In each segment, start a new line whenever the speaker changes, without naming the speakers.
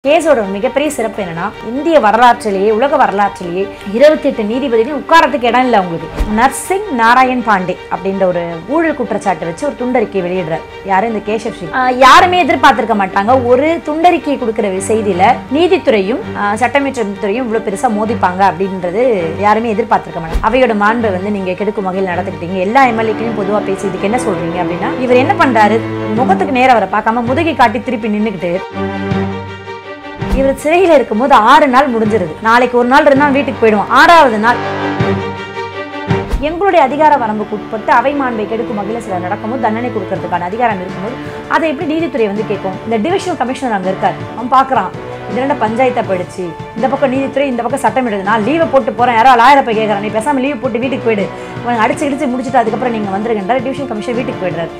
கேஸோட மிகப்பெரிய சிறப்பு என்னன்னா இந்திய வரலாற்றிலேயே உலக வரலாற்றிலேயே இருபத்தி எட்டு நீதிபதிகள் உட்காரத்துக்கு இடம் இல்லை அவங்களுக்கு நர்சிங் நாராயண் பாண்டே அப்படின்ற ஒரு ஊழல் குற்றச்சாட்டு வச்சு ஒரு துண்டறிக்கை வெளியிடுறார் யாரு இந்த கேஷவ் சிங் ஆஹ் யாருமே எதிர்பார்த்திருக்க மாட்டாங்க ஒரு துண்டறிக்கை கொடுக்கிற செய்தியில நீதித்துறையும் ஆஹ் சட்டமேற்றம் துறையும் இவ்வளவு பெருசா மோதிப்பாங்க அப்படின்றது யாருமே எதிர்பார்த்திருக்க மாட்டாங்க அவையோட மாண்பை வந்து நீங்க கெடுக்கும் வகையில் நடந்துக்கிட்டீங்க எல்லா எம்எல்ஏக்களையும் பொதுவா பேசி இதுக்கு என்ன சொல்றீங்க அப்படின்னா இவர் என்ன பண்றாரு முகத்துக்கு நேரா அவரை பார்க்காம முதுகை காட்டி திருப்பி நின்னுக்கிட்டு இவர் சிறையில் இருக்கும்போது ஆறு நாள் முடிஞ்சிருது நாளைக்கு ஒரு நாள் இருந்தால் வீட்டுக்கு போயிடுவோம் ஆறாவது நாள் எங்களுடைய அதிகார வரம்புக்கு உட்பட்டு அவை மாண்பை கெடுக்கும் வகையில் சில நடக்கும்போது தண்டனை கொடுக்கறதுக்கான அதிகாரம் இருக்கும்போது அதை எப்படி நீதித்துறை வந்து கேட்கும் இந்த டிவிஷனல் கமிஷனர் அங்கே இருக்கார் அவன் பார்க்குறான் இது ரெண்டு பஞ்சாயத்தை படிச்சு இந்த பக்கம் நீதித்துறை இந்த பக்கம் சட்டம் எடுது நான் லீவை போட்டு போகிறேன் யாரோ ஆயிரம் போய் கேட்குறேன் நீ பேசாமல் லீவ் போட்டு வீட்டுக்கு போயிடு உனக்கு அடிச்சு கிடிச்சு முடிச்சுட்டு அதுக்கப்புறம் நீங்கள் வந்துருங்கன்றார் டிவிஷனல் கமிஷனர் வீட்டுக்கு போயிடுறாரு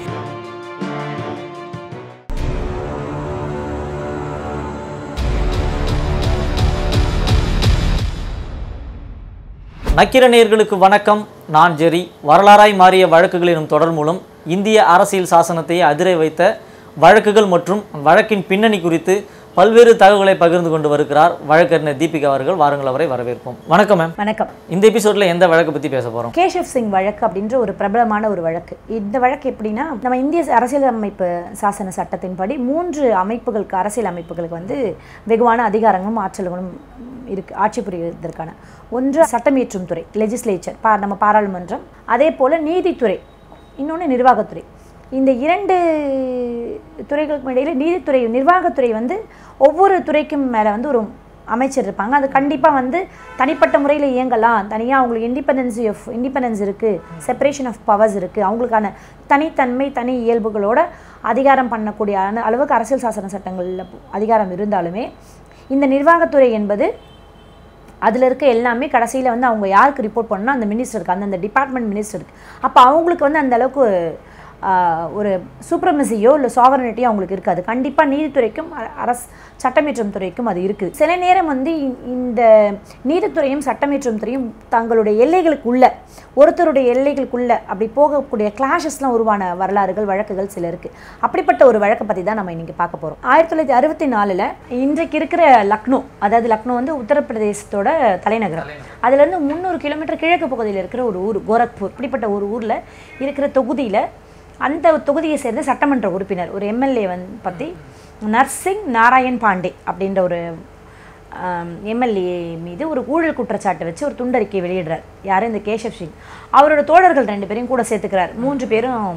நக்கிர நேயர்களுக்கு வணக்கம் நான் ஜெரி வரலாறாய் மாறிய வழக்குகள் எனும் தொடர் மூலம் இந்திய அரசியல் சாசனத்தையே அதிர வைத்த வழக்குகள் மற்றும் வழக்கின் பின்னணி குறித்து பல்வேறு தகவல்களை பகிர்ந்து கொண்டு வருகிறார் வழக்கறிஞர் தீபிகா அவர்கள் வாருங்கள் அவரை வரவேற்போம் வணக்கம் மேம்
வணக்கம்
இந்த எபிசோட்ல எந்த வழக்கை பற்றி பேச போகிறோம்
கேஷவ் சிங் வழக்கு அப்படின்ற ஒரு பிரபலமான ஒரு வழக்கு இந்த வழக்கு எப்படின்னா நம்ம இந்திய அரசியலமைப்பு சாசன சட்டத்தின்படி மூன்று அமைப்புகளுக்கு அரசியல் அமைப்புகளுக்கு வந்து வெகுவான அதிகாரங்களும் ஆற்றல்களும் இருக்கு ஆட்சி புரிவதற்கான ஒன்று சட்டமியற்றும் துறை லெஜிஸ்லேச்சர் பா நம்ம பாராளுமன்றம் அதே போல் நீதித்துறை இன்னொன்று நிர்வாகத்துறை இந்த இரண்டு துறைகளுக்கும் இடையில நீதித்துறை நிர்வாகத்துறை வந்து ஒவ்வொரு துறைக்கும் மேலே வந்து ஒரு அமைச்சர் இருப்பாங்க அது கண்டிப்பாக வந்து தனிப்பட்ட முறையில் இயங்கலாம் தனியாக அவங்களுக்கு இண்டிபெண்டன்சி ஆஃப் இண்டிபெண்டன்ஸ் இருக்குது செப்பரேஷன் ஆஃப் பவர்ஸ் இருக்குது அவங்களுக்கான தனித்தன்மை தனி இயல்புகளோட அதிகாரம் பண்ணக்கூடிய அள- அளவுக்கு அரசியல் சாசன சட்டங்களில் அதிகாரம் இருந்தாலுமே இந்த நிர்வாகத்துறை என்பது அதில் இருக்க எல்லாமே கடைசியில் வந்து அவங்க யாருக்கு ரிப்போர்ட் பண்ணணும் அந்த மினிஸ்டருக்கு அந்தந்த டிபார்ட்மெண்ட் மினிஸ்டருக்கு அப்போ அவங்களுக்கு வந்து அந்த அளவுக்கு ஆஹ், ஒரு சூப்ரமசியோ இல்லை சாவரனிட்டியோ அவங்களுக்கு இருக்காது கண்டிப்பாக நீதித்துறைக்கும் அ- அரசு சட்டமேற்றம் துறைக்கும் அது இருக்குது சில நேரம் வந்து இ- இந்த நீதித்துறையும் சட்டமேற்றம் துறையும் தங்களுடைய எல்லைகளுக்குள்ள ஒருத்தருடைய எல்லைகளுக்குள்ள அப்படி போகக்கூடிய கிளாஷஸ்லாம் உருவான வரலாறுகள் வழக்குகள் சில இருக்குது அப்படிப்பட்ட ஒரு வழக்கை பற்றி தான் நம்ம இன்னைக்கு பார்க்க போகிறோம் ஆயிரத்தி தொள்ளாயிரத்தி அறுபத்தி நாலில் இன்றைக்கு இருக்கிற லக்னோ அதாவது லக்னோ வந்து உத்தரப்பிரதேசத்தோட தலைநகரம் அதுலேருந்து முந்நூறு கிலோமீட்டர் கிழக்கு பகுதியில் இருக்கிற ஒரு ஊர் கோரக்பூர் இப்படிப்பட்ட ஒரு ஊரில் இருக்கிற தொகுதியில் அந்த தொகுதியை சேர்ந்த சட்டமன்ற உறுப்பினர் ஒரு எம்எல்ஏ வந்து பற்றி நர்சிங் நாராயண் பாண்டே அப்படின்ற ஒரு எம்எல்ஏ மீது ஒரு ஊழல் குற்றச்சாட்டு வச்சு ஒரு துண்டறிக்கை வெளியிடுறார் யார் இந்த கேஷவ் சிங் அவரோட தோழர்கள் ரெண்டு பேரையும் கூட சேர்த்துக்கிறார் மூன்று பேரும்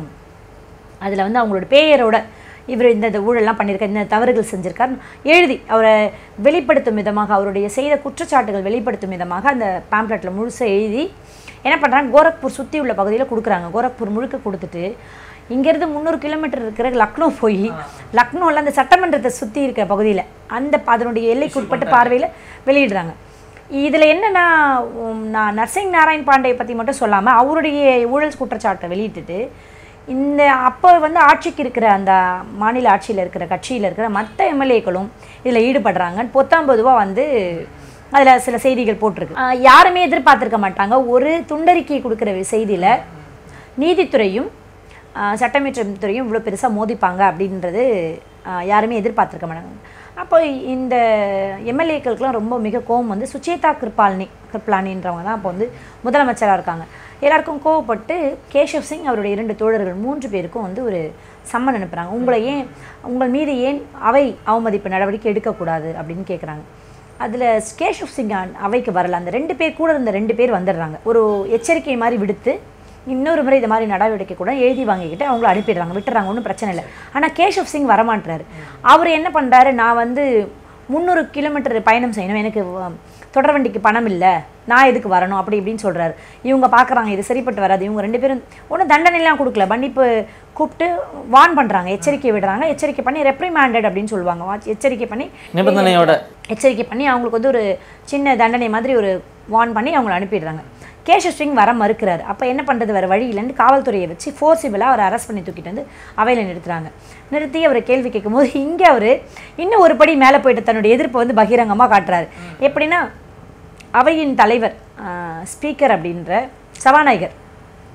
அதில் வந்து அவங்களோட பேயரோட இவர் இந்த இந்த ஊழல்லாம் பண்ணியிருக்கார் இந்த தவறுகள் செஞ்சிருக்கார் எழுதி அவரை வெளிப்படுத்தும் விதமாக அவருடைய செய்த குற்றச்சாட்டுகள் வெளிப்படுத்தும் விதமாக அந்த பேம்ப்ளெட்டில் முழுசாக எழுதி என்ன பண்ணுறாங்க கோரக்பூர் சுற்றி உள்ள பகுதியில் கொடுக்குறாங்க கோரக்பூர் முழுக்க கொடுத்துட்டு இங்கேருந்து முந்நூறு கிலோமீட்டர் இருக்கிற லக்னோ போய் லக்னோவில் அந்த சட்டமன்றத்தை சுற்றி இருக்கிற பகுதியில் அந்த அதனுடைய எல்லைக்கு உட்பட்ட பார்வையில் வெளியிடுறாங்க இதில் என்னன்னா உம், நான் நர்சிங் நாராயண் பாண்டே பற்றி மட்டும் சொல்லாமல் அவருடைய ஊழல் குற்றச்சாட்டை வெளியிட்டுட்டு இந்த அப்போ வந்து ஆட்சிக்கு இருக்கிற அந்த மாநில ஆட்சியில் இருக்கிற கட்சியில் இருக்கிற மற்ற எம்எல்ஏக்களும் இதில் ஈடுபடுறாங்க பொத்தாம் பொதுவாக வந்து அதில் சில செய்திகள் போட்டிருக்கு ஆஹ் யாருமே எதிர்பார்த்திருக்க மாட்டாங்க ஒரு துண்டறிக்கை கொடுக்குற செய்தியில் நீதித்துறையும் ஆஹ் சட்டமேற்றம் துறையும் இவ்வளோ பெருசாக மோதிப்பாங்க அப்படின்றது ஆஹ் யாருமே எதிர்பார்த்திருக்க மாட்டாங்க அப்போ இந்த எம்எல்ஏக்களுக்கெல்லாம் ரொம்ப மிக கோவம் வந்து சுச்சேதா கிருபாலினி கிருப்லானின்றவங்க தான் அப்போ வந்து முதலமைச்சராக இருக்காங்க எல்லாருக்கும் கோவப்பட்டு கேஷவ் சிங் அவருடைய இரண்டு தோழர்கள் மூன்று பேருக்கும் வந்து ஒரு சம்மன் அனுப்புகிறாங்க உங்களை ஏன் உங்கள் மீது ஏன் அவை அவமதிப்பு நடவடிக்கை எடுக்கக்கூடாது அப்படின்னு கேட்குறாங்க அதில் கேஷவ் சிங் அ- அவைக்கு வரல அந்த ரெண்டு பேர் கூட இருந்த ரெண்டு பேர் வந்துடுறாங்க ஒரு எச்சரிக்கை மாதிரி விடுத்து இன்னொரு முறை இது மாதிரி நடவடிக்கை கூட எழுதி வாங்கிக்கிட்டு அவங்கள அனுப்பிடுறாங்க விட்டுறாங்க ஒன்றும் பிரச்சனை இல்லை ஆனால் கேஷவ் சிங் வரமாட்டுறாரு அவர் என்ன பண்ணுறாரு நான் வந்து முந்நூறு கிலோமீட்டர் பயணம் செய்யணும் எனக்கு வ- தொடர் வண்டிக்கு பணம் இல்லை நான் எதுக்கு வரணும் அப்படி இப்படின்னு சொல்கிறாரு இவங்க பார்க்குறாங்க இது சரிப்பட்டு வராது இவங்க ரெண்டு பேரும் ஒன்றும் தண்டனைலாம் கொடுக்கல மன்னிப்பு கூப்பிட்டு வார்ன் பண்ணுறாங்க எச்சரிக்கை விடுறாங்க எச்சரிக்கை பண்ணி ரெப்ரிமேண்டட் அப்படின்னு சொல்லுவாங்க வா- எச்சரிக்கை பண்ணி
நிபந்தனையோட
எச்சரிக்கை பண்ணி அவங்களுக்கு வந்து ஒரு சின்ன தண்டனை மாதிரி ஒரு வார்ன் பண்ணி அவங்கள அனுப்பிடுறாங்க கேஷவ் சிங் வர மறுக்கிறார் அப்போ என்ன பண்ணுறது வேறு வழியிலேருந்து காவல்துறையை வச்சு ஃபோர்சிபிளாக அவரை அரெஸ்ட் பண்ணி தூக்கிட்டு வந்து அவையில் நிறுத்துறாங்க நிறுத்தி அவரை கேள்வி கேட்கும்போது இங்கே அவர் இன்னும் ஒரு படி மேலே போயிட்டு தன்னுடைய எதிர்ப்பை வந்து பகிரங்கமாக காட்டுறாரு எப்படின்னா அவையின் தலைவர் ஸ்பீக்கர் அப்படின்ற சபாநாயகர்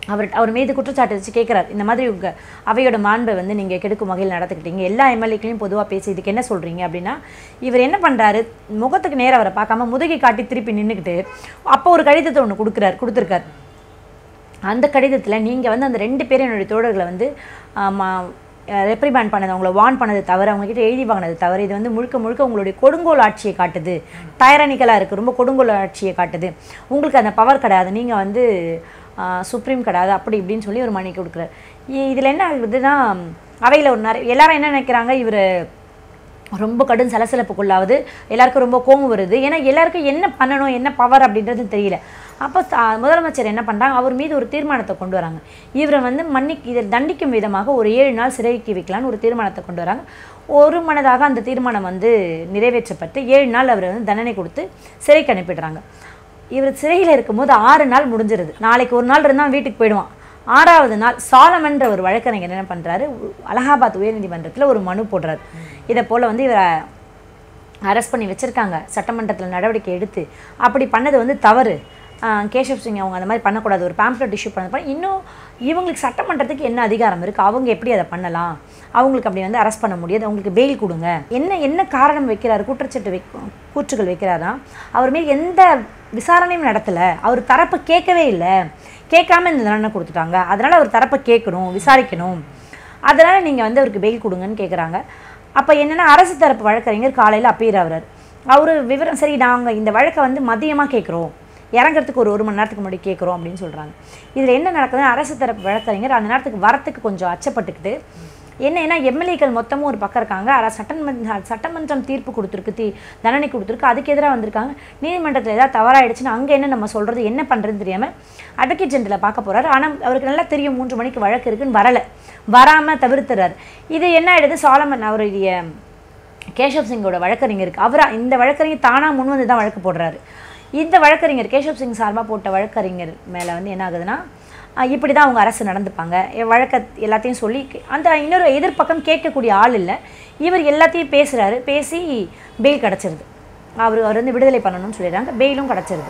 அவர் அவர் மீது குற்றச்சாட்டு வச்சு கேட்குறாரு இந்த மாதிரி உங்க அவையோட மாண்பை வந்து நீங்கள் கெடுக்கும் வகையில் நடந்துக்கிட்டீங்க எல்லா எம்எல்ஏக்களையும் பொதுவாக பேசி இதுக்கு என்ன சொல்கிறீங்க அப்படின்னா இவர் என்ன பண்ணுறாரு முகத்துக்கு நேரா அவரை பார்க்காம முதுகை காட்டி திருப்பி நின்றுக்கிட்டு அப்போ ஒரு கடிதத்தை ஒன்று கொடுக்குறாரு கொடுத்துருக்காரு அந்த கடிதத்தில் நீங்கள் வந்து அந்த ரெண்டு பேரும் என்னுடைய தோழர்களை வந்து ரெப்ரிமேண்ட் பண்ணது அவங்கள வார்ன் பண்ணது தவிர அவங்ககிட்ட எழுதி வாங்கினது தவிர இது வந்து முழுக்க முழுக்க உங்களுடைய கொடுங்கோல் ஆட்சியை காட்டுது டைரனிக்கலாக இருக்குது ரொம்ப கொடுங்கோல் ஆட்சியை காட்டுது உங்களுக்கு அந்த பவர் கிடையாது நீங்கள் வந்து சுப்ரீம் கிடையாது அப்படி இப்படின்னு சொல்லி ஒரு மணி கொடுக்குறாரு இதில் என்ன ஆகுதுன்னா அவையில் ஒரு நிறைய எல்லாரும் என்ன நினைக்கிறாங்க இவர் ரொம்ப கடும் சலசலப்புக்குள்ளாவது எல்லாருக்கும் ரொம்ப கோபம் வருது ஏன்னா எல்லாருக்கும் என்ன பண்ணணும் என்ன பவர் அப்படின்றது தெரியல அப்போ ச- முதலமைச்சர் என்ன பண்ணுறாங்க அவர் மீது ஒரு தீர்மானத்தை கொண்டு வராங்க இவரை வந்து மன்னி இதை தண்டிக்கும் விதமாக ஒரு ஏழு நாள் சிறைக்கு வைக்கலான்னு ஒரு தீர்மானத்தை கொண்டு வராங்க ஒரு மனதாக அந்த தீர்மானம் வந்து நிறைவேற்றப்பட்டு ஏழு நாள் அவர் வந்து தண்டனை கொடுத்து சிறைக்கு அனுப்பிடுறாங்க இவர் சிறையில் இருக்கும்போது ஆறு நாள் முடிஞ்சிருது நாளைக்கு ஒரு நாள் இருந்தால் வீட்டுக்கு போயிடுவான் ஆறாவது நாள் சாலமன்ற ஒரு வழக்கறிஞர் என்ன பண்ணுறாரு அலகாபாத் உயர்நீதிமன்றத்தில் ஒரு மனு போடுறாரு இதை போல் வந்து இவரை அரெஸ்ட் பண்ணி வச்சுருக்காங்க சட்டமன்றத்தில் நடவடிக்கை எடுத்து அப்படி பண்ணது வந்து தவறு ஆஹ் கேஷவ் சிங் அவங்க அந்த மாதிரி பண்ணக்கூடாது ஒரு பேம்ப்ளெட் இஷ்யூ பண்ண இன்னும் இவங்களுக்கு சட்டமன்றத்துக்கு என்ன அதிகாரம் இருக்குது அவங்க எப்படி அதை பண்ணலாம் அவங்களுக்கு அப்படி வந்து அரெஸ்ட் பண்ண முடியாது அவங்களுக்கு பெயில் கொடுங்க என்ன என்ன காரணம் வைக்கிறாரு குற்றச்சாட்டு வை கூற்றுகள் வைக்கிறாரா அவர் மீது எந்த விசாரணையும் நடத்தலை அவர் தரப்பு கேட்கவே இல்லை கேட்காம இந்த தண்டனை கொடுத்துட்டாங்க அதனால் அவர் தரப்பை கேட்கணும் விசாரிக்கணும் அதனால் நீங்கள் வந்து அவருக்கு பெயில் கொடுங்கன்னு கேட்குறாங்க அப்போ என்னென்னா அரசு தரப்பு வழக்கறிஞர் காலையில் அப்பீர் ஆகுறாரு அவர் விவரம் சரி நாங்கள் இந்த வழக்கை வந்து மதியமாக கேட்குறோம் இறங்குறதுக்கு ஒரு ஒரு மணி நேரத்துக்கு முன்னாடி கேட்குறோம் அப்படின்னு சொல்கிறாங்க இதில் என்ன நடக்குதுன்னா அரசு தரப்பு வழக்கறிஞர் அந்த நேரத்துக்கு வரத்துக்கு கொஞ்சம் அச்சப்பட்டுக்கிட்டு என்ன ஏன்னா எம்எல்ஏக்கள் மொத்தமும் ஒரு பக்கம் இருக்காங்க அர சட்டமன்ற சட்டமன்றம் தீர்ப்பு கொடுத்துருக்கு தீ தண்டனை கொடுத்துருக்கு அதுக்கு எதிராக வந்திருக்காங்க நீதிமன்றத்தில் ஏதாவது தவறாயிடுச்சுன்னா அங்கே என்ன நம்ம சொல்கிறது என்ன பண்ணுறதுன்னு தெரியாமல் அட்வொகேட் ஜெனரலை பார்க்க போகிறாரு ஆனால் அவருக்கு நல்லா தெரியும் மூன்று மணிக்கு வழக்கு இருக்குன்னு வரலை வராமல் தவிர்த்துறாரு இது என்ன ஆயிடுது சாலமன் அவருடைய கேஷவ் சிங்கோட வழக்கறிஞருக்கு அவரா இந்த வழக்கறிஞர் தானாக முன் வந்து தான் வழக்கு போடுறாரு இந்த வழக்கறிஞர் கேஷவ் சிங் சார்பாக போட்ட வழக்கறிஞர் மேலே வந்து என்ன ஆகுதுன்னா அஹ் இப்படி தான் அவங்க அரசு நடந்துப்பாங்க எ- வழக்க எல்லாத்தையும் சொல்லி அந்த இன்னொரு எதிர்ப்பக்கம் கேட்கக்கூடிய ஆள் இல்லை இவர் எல்லாத்தையும் பேசுகிறாரு பேசி பெயில் கிடச்சிருது அவர் அவர் வந்து விடுதலை பண்ணணும்னு சொல்லிடுறாங்க பெயிலும் கிடச்சிருது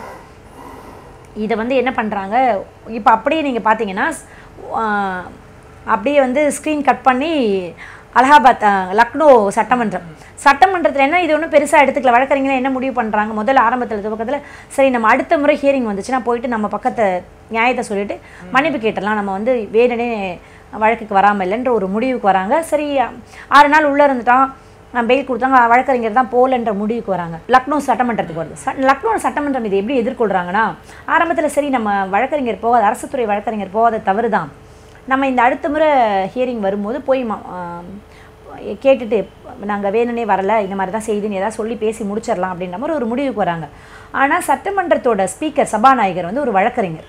இதை வந்து என்ன பண்ணுறாங்க இப்போ அப்படியே நீங்கள் பார்த்தீங்கன்னா ஆஹ், அப்படியே வந்து ஸ்க்ரீன் கட் பண்ணி அலகாபாத் ஆஹ், லக்னோ சட்டமன்றம் சட்டமன்றத்தில் என்ன இது ஒன்றும் பெருசாக எடுத்துக்கல வழக்கறிஞர்கள் என்ன முடிவு பண்ணுறாங்க முதல்ல ஆரம்பத்தில் துவக்கத்தில் சரி நம்ம அடுத்த முறை ஹியரிங் வந்துச்சுன்னா போயிட்டு நம்ம பக்கத்தை நியாயத்தை சொல்லிட்டு மன்னிப்பு கேட்டலாம் நம்ம வந்து வேணுனே வழக்குக்கு வராமல் இல்லைன்ற ஒரு முடிவுக்கு வராங்க சரி ஆறு நாள் உள்ளே இருந்துட்டான் நான் பெயில் கொடுத்தாங்க வழக்கறிஞர் தான் போகலன்ற முடிவுக்கு வராங்க லக்னோ சட்டமன்றத்துக்கு வருது ச லக்னோ சட்டமன்றம் இதை எப்படி எதிர்கொள்கிறாங்கன்னா ஆரம்பத்தில் சரி நம்ம வழக்கறிஞர் போகாத அரசு துறை வழக்கறிஞர் போகாத தவறு தான் நம்ம இந்த அடுத்த முறை ஹியரிங் வரும்போது போய் ம- ஆம், கேட்டுட்டு நாங்கள் வேணுனே வரல இந்த மாதிரி தான் செய்துன்னு ஏதாவது சொல்லி பேசி முடிச்சிடலாம் அப்படின்ற மாதிரி ஒரு முடிவுக்கு வராங்க ஆனால் சட்டமன்றத்தோட ஸ்பீக்கர் சபாநாயகர் வந்து ஒரு வழக்கறிஞர்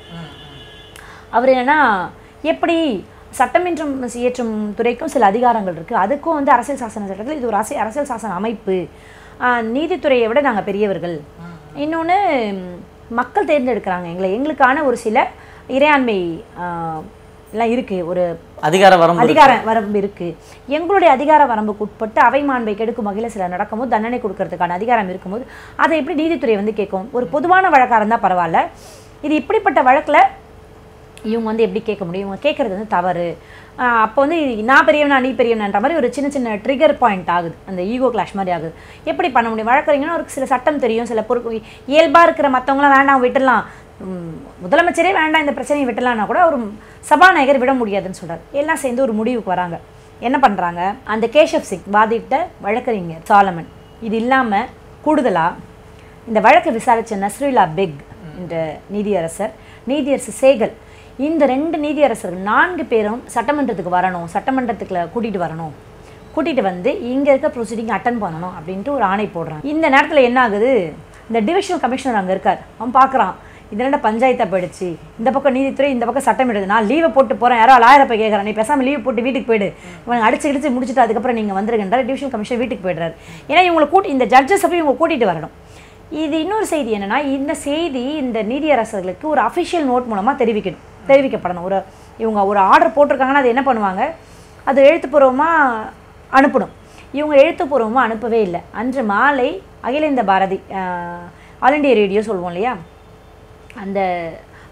அவர் என்னன்னா எப்படி சட்டமன்றம் இயற்றும் துறைக்கும் சில அதிகாரங்கள் இருக்குது அதுக்கும் வந்து அரசியல் சாசன சட்டத்தில் இது ஒரு அரசியல் அரசியல் சாசன அமைப்பு ஆஹ் நீதித்துறையை விட நாங்கள் பெரியவர்கள் இன்னொன்று மக்கள் தேர்ந்தெடுக்கிறாங்க எங்களை எங்களுக்கான ஒரு சில இறையாண்மை ஆஹ், எல்லாம் இருக்குது ஒரு
அதிகார வரம்பு இருக்கு.
அதிகார வரம்பு இருக்கு எங்களுடைய அதிகார வரம்புக்கு உட்பட்டு அவை மாண்பை கெடுக்கும் வகையில் சில நடக்கும்போது தண்டனை கொடுக்கறதுக்கான அதிகாரம் இருக்கும்போது அதை எப்படி நீதித்துறை வந்து கேட்கும் ஒரு பொதுவான வழக்காக இருந்தால் பரவாயில்ல இது இப்படிப்பட்ட வழக்கில் இவங்க வந்து எப்படி கேட்க முடியும் இவங்க கேட்குறது வந்து தவறு ஆஹ் அப்போ வந்து நான் பெரியவனா நீ பெரியவனான்ற மாதிரி ஒரு சின்ன சின்ன ட்ரிகர் பாயிண்ட் ஆகுது அந்த ஈகோ கிளாஷ் மாதிரி ஆகுது எப்படி பண்ண முடியும் வழக்கறிஞர்னா அவருக்கு சில சட்டம் தெரியும் சில பொறுப்பு இயல்பாக இருக்கிற மற்றவங்களாம் வேண்டாம் விட்டுடலாம் உம், முதலமைச்சரே வேண்டாம் இந்த பிரச்சனையை விட்டலாம்னா கூட ஒரு சபாநாயகர் விட முடியாதுன்னு சொல்றாரு எல்லாம் சேர்ந்து ஒரு முடிவுக்கு வராங்க என்ன பண்ணுறாங்க அந்த கேஷவ் சிங் வாதிட்ட வழக்கறிஞர் சாலமன் இது இல்லாமல் கூடுதலாக இந்த வழக்கை விசாரித்த நஸ்ருல்லா பெக் என்ற நீதியரசர் நீதியரசர் சேகல் இந்த ரெண்டு நீதியரசர்கள் நான்கு பேரும் சட்டமன்றத்துக்கு வரணும் சட்டமன்றத்துக்குள்ள கூட்டிகிட்டு வரணும் கூட்டிகிட்டு வந்து இங்கே இருக்க ப்ரொசீடிங் அட்டன் பண்ணணும் அப்படின்ட்டு ஒரு ஆணை போடுறாங்க இந்த நேரத்தில் என்ன ஆகுது இந்த டிவிஷனல் கமிஷனர் அங்கே இருக்கார் அவன் பார்க்குறான் இதனால பஞ்சாயத்தை போயிடுச்சு இந்த பக்கம் நீதித்துறை இந்த பக்கம் சட்டம் எடுது நான் லீவை போட்டு போகிறேன் யாரோ லாயரை போய் கேட்குறேன் நீ பேசாமல் லீவ் போட்டு வீட்டுக்கு போயிடு இவங்க அடிச்சு கிடிச்சு முடிச்சுட்டு அதுக்கப்புறம் நீங்கள் வந்துருங்கன்றார் டிவிஷனல் கமிஷனர் வீட்டுக்கு போயிடுறாரு ஏன்னா இவங்களை கூட்டி இந்த ஜட்ஜஸ் போய் இவங்க கூட்டிகிட்டு வரணும் இது இன்னொரு செய்தி என்னன்னா இந்த செய்தி இந்த நீதியரசர்களுக்கு ஒரு அஃபிஷியல் நோட் மூலமாக தெரிவிக்கணும் தெரிவிக்கப்படணும் ஒரு இவங்க ஒரு ஆர்டர் போட்டிருக்காங்கன்னா அது என்ன பண்ணுவாங்க அது எழுத்துப்பூர்வமாக அனுப்பணும் இவங்க எழுத்துப்பூர்வமாக அனுப்பவே இல்லை அன்று மாலை அகில இந்த பாரதி ஆல் இண்டியா ரேடியோ சொல்லுவோம் இல்லையா அந்த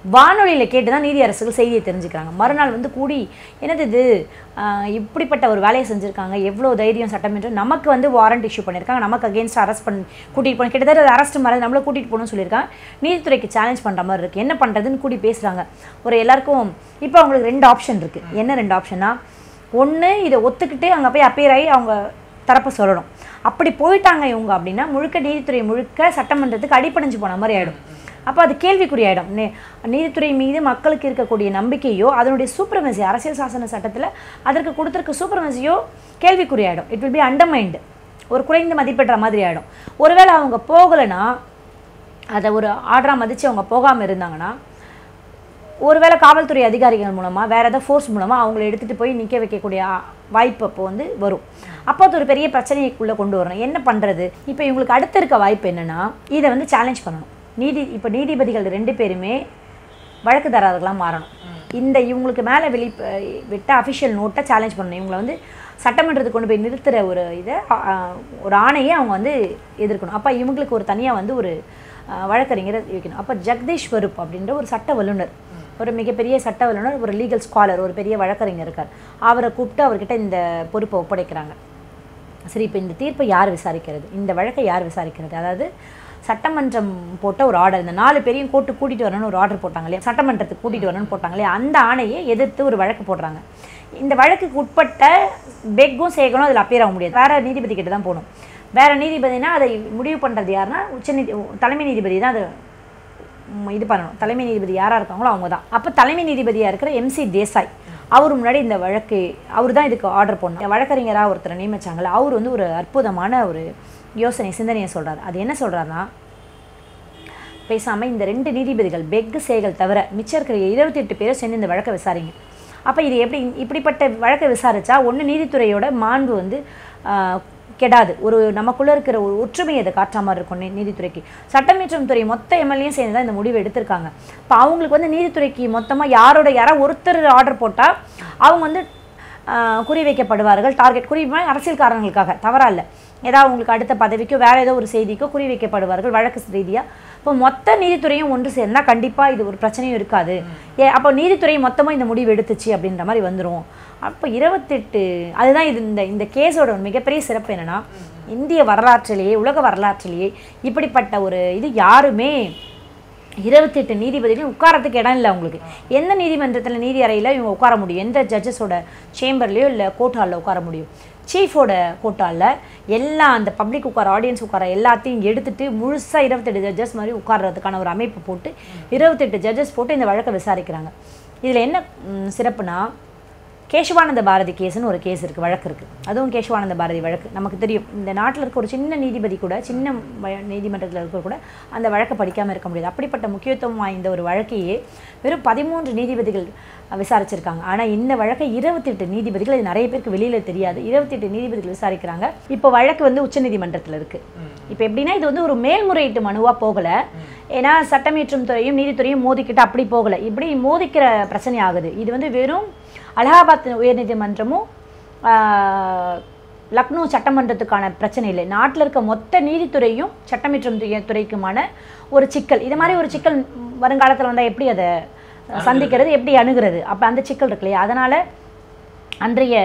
வானொலியில் கேட்டு தான் நீதி அரசுகள் செய்தியை தெரிஞ்சுக்கிறாங்க மறுநாள் வந்து கூடி என்னது இது ஆஹ் இப்படிப்பட்ட ஒரு வேலையை செஞ்சுருக்காங்க எவ்வளோ தைரியம் சட்டமன்றம் நமக்கு வந்து வாரண்ட் இஷ்யூ பண்ணியிருக்காங்க நமக்கு அகேன்ஸ்ட் அரெஸ்ட் பண்ணி கூட்டிகிட்டு போகணும் கிட்டத்தட்ட அரெஸ்ட் மாதிரி நம்மள கூட்டிகிட்டு போகணும்னு சொல்லியிருக்காங்க நீதித்துறைக்கு சேலஞ்ச் பண்ணுற மாதிரி இருக்குது என்ன பண்ணுறதுன்னு கூடி பேசுகிறாங்க ஒரு எல்லாருக்கும் இப்போ அவங்களுக்கு ரெண்டு ஆப்ஷன் இருக்குது என்ன ரெண்டு ஆப்ஷனா ஒன்று இதை ஒத்துக்கிட்டு அங்கே போய் அப்பேர் ஆகி அவங்க தரப்பை சொல்லணும் அப்படி போயிட்டாங்க இவங்க அப்படின்னா முழுக்க நீதித்துறை முழுக்க சட்டமன்றத்துக்கு அடிப்படைஞ்சு போன மாதிரி ஆகிடும் அப்போ அது கேள்விக்குறியாயிடும் நே நீதித்துறை மீது மக்களுக்கு இருக்கக்கூடிய நம்பிக்கையோ அதனுடைய சூப்பரமசி அரசியல் சாசன சட்டத்தில் அதற்கு கொடுத்துருக்க சூப்பரமசியோ கேள்விக்குறியாயிடும் இட் வில் பி அண்டர்மைண்டு ஒரு குறைந்த மதிப்பிடுற மாதிரி ஆகிடும் ஒருவேளை அவங்க போகலைன்னா அதை ஒரு ஆர்டராக மதித்து அவங்க போகாமல் இருந்தாங்கன்னா ஒருவேளை காவல்துறை அதிகாரிகள் மூலமாக வேறு ஏதாவது ஃபோர்ஸ் மூலமாக அவங்கள எடுத்துகிட்டு போய் நிற்க வைக்கக்கூடிய ஆ- வாய்ப்பு அப்போ வந்து வரும் அப்போ அது ஒரு பெரிய பிரச்சனைக்குள்ளே கொண்டு வரணும் என்ன பண்ணுறது இப்போ இவங்களுக்கு அடுத்து இருக்க வாய்ப்பு என்னென்னா இதை வந்து சேலஞ்ச் பண்ணணும் நீதி இப்போ நீதிபதிகள் ரெண்டு பேருமே வழக்குதாரர்களாக மாறணும் இந்த இவங்களுக்கு மேலே வெளி விட்ட அஃபிஷியல் நோட்டை சேலஞ்ச் பண்ணணும் இவங்களை வந்து சட்டமன்றத்துக்கு கொண்டு போய் நிறுத்துகிற ஒரு இதை ஆ, ஆ, ஒரு ஆணையை அவங்க வந்து எதிர்க்கணும் அப்போ இவங்களுக்கு ஒரு தனியாக வந்து ஒரு ஆ, வழக்கறிஞரை வைக்கணும் அப்போ ஜெகதீஷ் ஸ்வரூப் அப்படின்ற ஒரு சட்ட வல்லுனர் ஒரு மிகப்பெரிய சட்ட வல்லுனர் ஒரு லீகல் ஸ்காலர் ஒரு பெரிய வழக்கறிஞர் இருக்கார் அவரை கூப்பிட்டு அவர்கிட்ட இந்த பொறுப்பை ஒப்படைக்கிறாங்க சரி இப்போ இந்த தீர்ப்பை யார் விசாரிக்கிறது இந்த வழக்கை யார் விசாரிக்கிறது அதாவது சட்டமன்றம் போட்ட ஒரு ஆர்டர் இந்த நாலு பேரையும் கோர்ட்டு கூட்டிட்டு வரணும்னு ஒரு ஆர்டர் போட்டாங்க இல்லையா சட்டமன்றத்துக்கு கூட்டிட்டு வரணும்னு போட்டாங்க இல்லையா அந்த ஆணையை எதிர்த்து ஒரு வழக்கு போடுறாங்க இந்த வழக்குக்கு உட்பட்ட பெக்கும் சேகனும் அதில் அப்பேர் ஆக முடியாது வேற நீதிபதி கிட்ட தான் போகணும் வேற நீதிபதினா அதை முடிவு பண்ணுறது யாருன்னா உச்சநீதி தலைமை நீதிபதி தான் அது ம், இது பண்ணணும் தலைமை நீதிபதி யாராக இருக்காங்களோ அவங்க தான் அப்போ தலைமை நீதிபதியாக இருக்கிற எம்சி தேசாய் அவர் முன்னாடி இந்த வழக்கு அவர் தான் இதுக்கு ஆர்டர் பண்ணணும் வழக்கறிஞராக ஒருத்தரை நியமிச்சாங்கல்ல அவர் வந்து ஒரு அற்புதமான ஒரு யோசனை சிந்தனையை சொல்றாரு அது என்ன சொல்றாருன்னா பேசாமல் இந்த ரெண்டு நீதிபதிகள் பெக்கு சேகல் தவிர மிச்சம் இருக்கிற இருபத்தி எட்டு பேரும் சேர்ந்து இந்த வழக்கை விசாரிங்க அப்போ இது எப்படி இப்படிப்பட்ட வழக்கை விசாரிச்சா ஒன்று நீதித்துறையோட மாண்பு வந்து ஆஹ், கெடாது ஒரு நமக்குள்ளே இருக்கிற ஒரு ஒற்றுமையை அதை காட்டுற மாதிரி இருக்கும் நீ- நீதித்துறைக்கு சட்டமீற்றும் துறை மொத்த எம்எல்ஏயும் சேர்ந்து தான் இந்த முடிவு எடுத்திருக்காங்க இப்போ அவங்களுக்கு வந்து நீதித்துறைக்கு மொத்தமாக யாரோட யாரோ ஒருத்தர் ஆர்டர் போட்டால் அவங்க வந்து ஆஹ், குறி வைக்கப்படுவார்கள் டார்கெட் குறி வைப்பா- அரசியல் காரணங்களுக்காக தவறா இல்லை ஏதாவது உங்களுக்கு அடுத்த பதவிக்கோ வேற ஏதோ ஒரு செய்திக்கோ குறி வைக்கப்படுவார்கள் வழக்கு ரீதியாக இப்போ மொத்த நீதித்துறையும் ஒன்று சேர்ந்தா கண்டிப்பாக இது ஒரு பிரச்சனையும் இருக்காது ஏ அப்போ நீதித்துறை மொத்தமாக இந்த முடிவு எடுத்துச்சு அப்படின்ற மாதிரி வந்துடும் அப்போ இருபத்தெட்டு அதுதான் இது இந்த இந்த கேஸோட ஒரு மிகப்பெரிய சிறப்பு என்னன்னா இந்திய வரலாற்றிலேயே உலக வரலாற்றிலேயே இப்படிப்பட்ட ஒரு இது யாருமே இருபத்தெட்டு நீதிபதிகளும் உட்காரத்துக்கு இடம் இல்லை அவங்களுக்கு எந்த நீதிமன்றத்தில் நீதி அறையில் இவங்க உட்கார முடியும் எந்த ஜட்ஜஸோட சேம்பர்லேயோ இல்லை கோர்ட் ஹாலில் உட்கார முடியும் சீஃபோட கோர்ட் ஹாலில் எல்லா அந்த பப்ளிக் உட்கார ஆடியன்ஸ் உட்கார எல்லாத்தையும் எடுத்துட்டு முழுசாக இருபத்தெட்டு ஜட்ஜஸ் மாதிரி உட்கார்றதுக்கான ஒரு அமைப்பு போட்டு இருபத்தெட்டு ஜட்ஜஸ் போட்டு இந்த வழக்கை விசாரிக்கிறாங்க இதில் என்ன ம், சிறப்புனா கேசவானந்த பாரதி கேஸ்னு ஒரு கேஸ் இருக்குது வழக்கு இருக்குது அதுவும் கேசவானந்த பாரதி வழக்கு நமக்கு தெரியும் இந்த நாட்டில் இருக்க ஒரு சின்ன நீதிபதி கூட சின்ன வ- நீதிமன்றத்தில் இருக்க கூட அந்த வழக்கை படிக்காமல் இருக்க முடியாது அப்படிப்பட்ட முக்கியத்துவம் வாய்ந்த ஒரு வழக்கையே வெறும் பதிமூன்று நீதிபதிகள் அஹ், விசாரிச்சிருக்காங்க ஆனால் இந்த வழக்கை இருபத்தெட்டு நீதிபதிகள் இது நிறைய பேருக்கு வெளியில் தெரியாது இருபத்தெட்டு நீதிபதிகள் விசாரிக்கிறாங்க இப்போ வழக்கு வந்து உச்சநீதிமன்றத்தில் இருக்குது இப்போ எப்படின்னா இது வந்து ஒரு மேல்முறையீட்டு மனுவாக போகலை ஏன்னா சட்டமீற்றும் துறையும் நீதித்துறையும் மோதிக்கிட்டு அப்படி போகலை இப்படி மோதிக்கிற பிரச்சனை ஆகுது இது வந்து வெறும் அலகாபாத் உயர்நீதிமன்றமும் ஆஹ், லக்னோ சட்டமன்றத்துக்கான பிரச்சனை இல்லை நாட்டில் இருக்க மொத்த நீதித்துறையும் சட்டமீற்றும் துறை- துறைக்குமான ஒரு சிக்கல் இது மாதிரி ஒரு சிக்கல் வருங்காலத்தில் வந்தால் எப்படி அதை சந்திக்கிறது எப்படி அணுகிறது அப்போ அந்த சிக்கல் இருக்கு இல்லையா அதனால் அன்றைய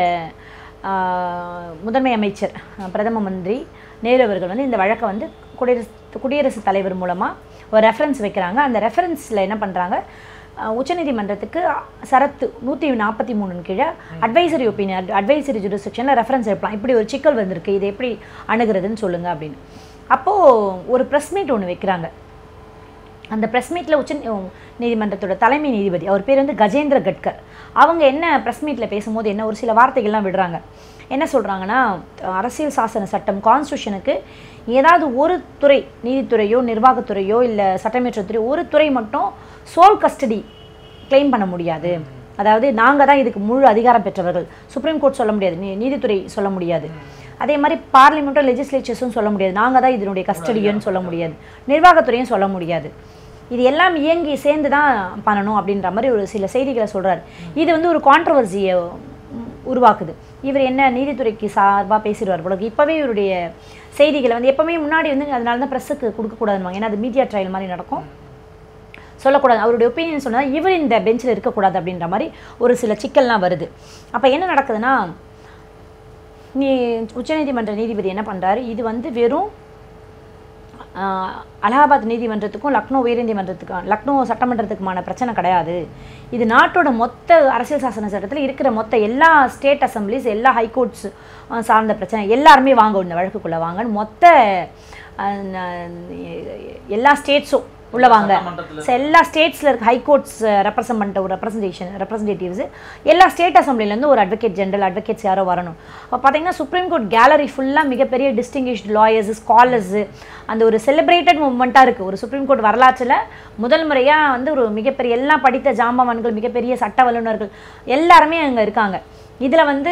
ஆஹ், முதன்மை அமைச்சர் ஆஹ், பிரதம மந்திரி நேரு அவர்கள் வந்து இந்த வழக்கை வந்து குடியரசு குடியரசுத் தலைவர் மூலமாக ஒரு ரெஃபரன்ஸ் வைக்கிறாங்க அந்த ரெஃபரன்ஸில் என்ன பண்ணுறாங்க உச்சநீதிமன்றத்துக்கு சரத்து நூற்றி நாற்பத்தி மூணு கீழே அட்வைசரி ஒப்பீனியன் அட்வைசரி ஜுரிஸ்டிக்ஷனில் ரெஃபரன்ஸ் எடுக்கலாம் இப்படி ஒரு சிக்கல் வந்திருக்கு இது எப்படி அணுகிறதுன்னு சொல்லுங்கள் அப்படின்னு அப்போது ஒரு ப்ரெஸ் மீட் ஒன்று வைக்கிறாங்க அந்த ப்ரெஸ் மீட்டில் உச்ச நீதிமன்றத்தோட தலைமை நீதிபதி அவர் பேர் வந்து கஜேந்திர கட்கர் அவங்க என்ன ப்ரெஸ் மீட்டில் பேசும்போது என்ன ஒரு சில வார்த்தைகள்லாம் விடுறாங்க என்ன சொல்கிறாங்கன்னா அரசியல் சாசன சட்டம் கான்ஸ்டியூஷனுக்கு ஏதாவது ஒரு துறை நீதித்துறையோ நிர்வாகத்துறையோ இல்லை சட்டமேற்றத்துறையோ ஒரு துறை மட்டும் சோல் கஸ்டடி க்ளைம் பண்ண முடியாது அதாவது நாங்கள் தான் இதுக்கு முழு அதிகாரம் பெற்றவர்கள் சுப்ரீம் கோர்ட் சொல்ல முடியாது நீ நீதித்துறை சொல்ல முடியாது அதே மாதிரி பார்லிமெண்ட்டும் லெஜிஸ்லேச்சர்ஸும் சொல்ல முடியாது நாங்கள் தான் இதனுடைய கஸ்டடியன்னு சொல்ல முடியாது நிர்வாகத்துறையும் சொல்ல முடியாது இது எல்லாம் இயங்கி சேர்ந்து தான் பண்ணணும் அப்படின்ற மாதிரி ஒரு சில செய்திகளை சொல்றாரு இது வந்து ஒரு கான்ட்ரவர்சியை உருவாக்குது இவர் என்ன நீதித்துறைக்கு சார்பாக பேசிடுவார் போல இருக்கு. இப்பவே இவருடைய செய்திகளை வந்து எப்பவுமே முன்னாடி வந்து அதனால தான் ப்ரெஸ்ஸுக்கு கொடுக்கக்கூடாதுன்னு ஏன்னா அது மீடியா ட்ரையல் மாதிரி நடக்கும் சொல்லக்கூடாது அவருடைய ஒப்பீனியன் சொன்னால் இவர் இந்த பெஞ்சில் இருக்கக்கூடாது அப்படின்ற மாதிரி ஒரு சில சிக்கல்லாம் வருது அப்போ என்ன நடக்குதுன்னா நீ உச்சநீதிமன்ற நீதிபதி என்ன பண்ணுறாரு இது வந்து வெறும் ஆஹ், அலகாபாத் நீதிமன்றத்துக்கும் லக்னோ உயர்நீதிமன்றத்துக்கும் லக்னோ சட்டமன்றத்துக்குமான பிரச்சனை கிடையாது இது நாட்டோட மொத்த அரசியல் சாசன சட்டத்தில் இருக்கிற மொத்த எல்லா ஸ்டேட் அசம்பிளிஸ் எல்லா ஹைகோர்ட்ஸ் சார்ந்த பிரச்சனை எல்லாருமே வாங்க இந்த வழக்குக்குள்ளே வாங்கன்னு மொத்த ஆஹ், ந- எல்லா ஸ்டேட்ஸும் உள்ள வாங்க So, எல்லா ஸ்டேட்ஸில் இருக்க ஹைகோர்ட்ஸ் ரெப்ரசன்ட் பண்ணிட்ட ஒரு ரெப்ரசன்டேஷன் ரெப்ரசன்டேட்டிவ்ஸ் எல்லா ஸ்டேட் அசம்பிளிலேருந்து ஒரு அட்வொகேட் ஜெனரல் அட்வொகேட்ஸ் யாரோ வரணும் அப்போ பார்த்தீங்கன்னா சுப்ரீம் கோர்ட் கேலரி ஃபுல்லாக மிகப்பெரிய டிஸ்டிங்கிஷ்ட் லாயர்ஸ் ஸ்காலர்ஸ் அந்த ஒரு செலிப்ரேட்டட் மூமெண்ட்டாக இருக்குது ஒரு சுப்ரீம் கோர்ட் வரலாற்றில் முதல் முறையாக வந்து ஒரு மிகப்பெரிய எல்லாம் படித்த ஜாம்பவான்கள் மிகப்பெரிய சட்ட வல்லுநர்கள் எல்லாருமே அங்கே இருக்காங்க இதில் வந்து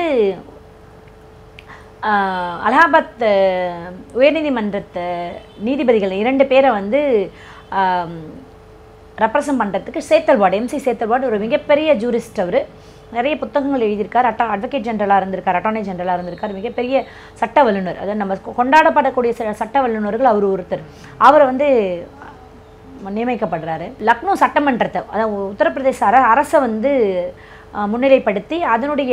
ஆஹ், அலகாபாத் அஹ், உயர்நீதிமன்றத்து நீதிபதிகள் இரண்டு பேரை வந்து ரெப்ரசன்ட் பண்ணுறதுக்கு சேத்தல்வாடு எம்சி சேத்தல்வாடு ஒரு மிகப்பெரிய ஜூரிஸ்ட் அவர் நிறைய புத்தகங்கள் எழுதியிருக்கார் அட்டா அட்வொகேட் ஜெனரலாக இருந்திருக்கார் அட்டார்னி ஜெனரலாக இருந்திருக்கார் மிகப்பெரிய சட்ட வல்லுனர் அதாவது நம்ம கொண்டாடப்படக்கூடிய சில சட்ட வல்லுநர்கள் அவர் ஒருத்தர் அவரை வந்து நியமிக்கப்படுறாரு லக்னோ சட்டமன்றத்தை அதாவது உத்தரப்பிரதேச அர அரசை வந்து அஹ், முன்னிலைப்படுத்தி அதனுடைய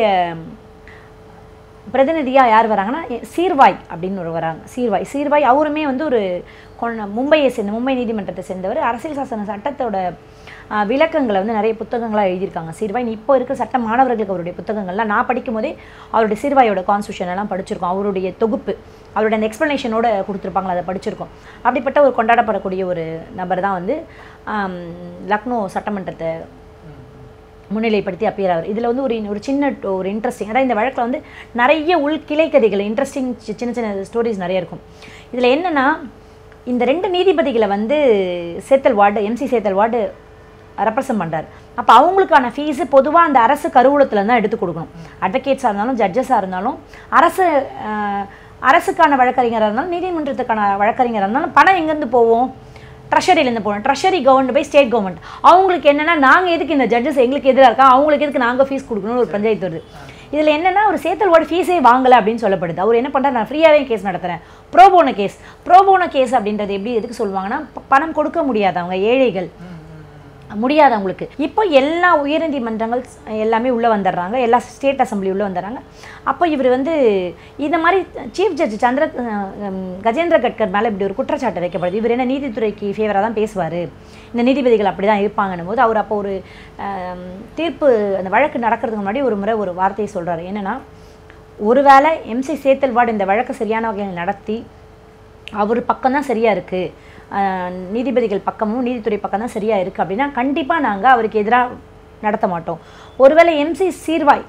பிரதிநிதியாக யார் வராங்கன்னா எ- சீர்வாய் அப்படின்னு ஒரு வராங்க சீர்வாய் சீர்வாய் அவருமே வந்து ஒரு கொண்- மும்பையை சேர்ந்த மும்பை நீதிமன்றத்தை சேர்ந்தவர் அரசியல் சாசன சட்டத்தோட ஆ, விளக்கங்களை வந்து நிறைய புத்தகங்களாக எழுதியிருக்காங்க சீர்வாய் இப்போ இருக்கிற சட்ட மாணவர்களுக்கு அவருடைய புத்தகங்கள்லாம் நான் படிக்கும் போதே அவருடைய சீர்வாயோட கான்ஸ்டியூஷன் எல்லாம் படிச்சிருக்கோம் அவருடைய தொகுப்பு அவருடைய அந்த எக்ஸ்ப்ளனேஷனோட கொடுத்துருப்பாங்களா அதை படிச்சிருக்கோம் அப்படிப்பட்ட ஒரு கொண்டாடப்படக்கூடிய ஒரு நபர் தான் வந்து ஆம், லக்னோ சட்டமன்றத்தை முன்னிலைப்படுத்தி அப்பியர் ஆவார் இதில் வந்து ஒரு ஒரு சின்ன ட- ஒரு இன்ட்ரெஸ்டிங் அதாவது இந்த வழக்கில் வந்து நிறைய உள் கிளை கதைகள் இன்ட்ரெஸ்டிங் சின்ன சின்ன ஸ்டோரிஸ் நிறைய இருக்கும் இதில் என்னென்னா இந்த ரெண்டு நீதிபதிகளை வந்து சேத்தல் வார்டு எம்சி சேத்தல் வார்டு ரெப்ரசன்ட் பண்ணுறாரு அப்போ அவங்களுக்கான ஃபீஸு பொதுவாக அந்த அரசு கருவூலத்தில் தான் எடுத்து கொடுக்கணும் அட்வொகேட்ஸாக இருந்தாலும் ஜட்ஜஸாக இருந்தாலும் அரசு அஹ், அரசுக்கான வழக்கறிஞராக இருந்தாலும் நீதிமன்றத்துக்கான வழக்கறிஞராக இருந்தாலும் பணம் எங்கேருந்து போவோம் ட்ரெஷரியிலேருந்து போகணும் treasury government by state government அவங்களுக்கு என்னன்னா நாங்கள் எதுக்கு இந்த ஜட்ஜஸ் எங்களுக்கு எதிராக இருக்கா அவங்களுக்கு எதுக்கு நாங்கள் ஃபீஸ் கொடுக்கணும்னு ஒரு பஞ்சாயத்து வருது இதில் என்னன்னா ஒரு சேத்தல்வாடு ஃபீஸே வாங்கலை அப்படின்னு சொல்லப்படுது அவர் என்ன பண்ணுறாரு நான் ஃப்ரீயாகவே கேஸ் நடத்துகிறேன் ப்ரோபோன கேஸ் ப்ரோபோன கேஸ் அப்படின்றது எப்படி எதுக்கு சொல்லுவாங்கன்னா ப- பணம் கொடுக்க முடியாதவங்க ஏழைகள் முடியாதவங்களுக்கு இப்போ எல்லா உயர்நீதிமன்றங்கள் எல்லாமே உள்ளே வந்துடுறாங்க எல்லா ஸ்டேட் அசம்பிளி உள்ளே வந்துடுறாங்க அப்போ இவர் வந்து இந்த மாதிரி chief judge Chandra ah, Gajendra Gadkar மேலே இப்படி ஒரு குற்றச்சாட்டு வைக்கப்படுது இவர் என்ன நீதித்துறைக்கு ஃபேவராக தான் பேசுவார் இந்த நீதிபதிகள் அப்படி தான் இருப்பாங்கன்னும் போது அவர் அப்போ ஒரு அஹ், தீர்ப்பு அந்த வழக்கு நடக்கிறதுக்கு முன்னாடி ஒரு முறை ஒரு வார்த்தையை சொல்கிறாரு என்னென்னா ஒருவேளை எம்சி சேத்தல்வாடு இந்த வழக்கை சரியான வகையில் நடத்தி அவர் பக்கம் தான் சரியாக இருக்குது நீதிபதிகள் பக்கமும் நீதித்துறை பக்கம் தான் சரியாக இருக்குது அப்படின்னா கண்டிப்பாக நாங்கள் அவருக்கு எதிராக நடத்த மாட்டோம் ஒருவேளை எம்சி சீர்வாய்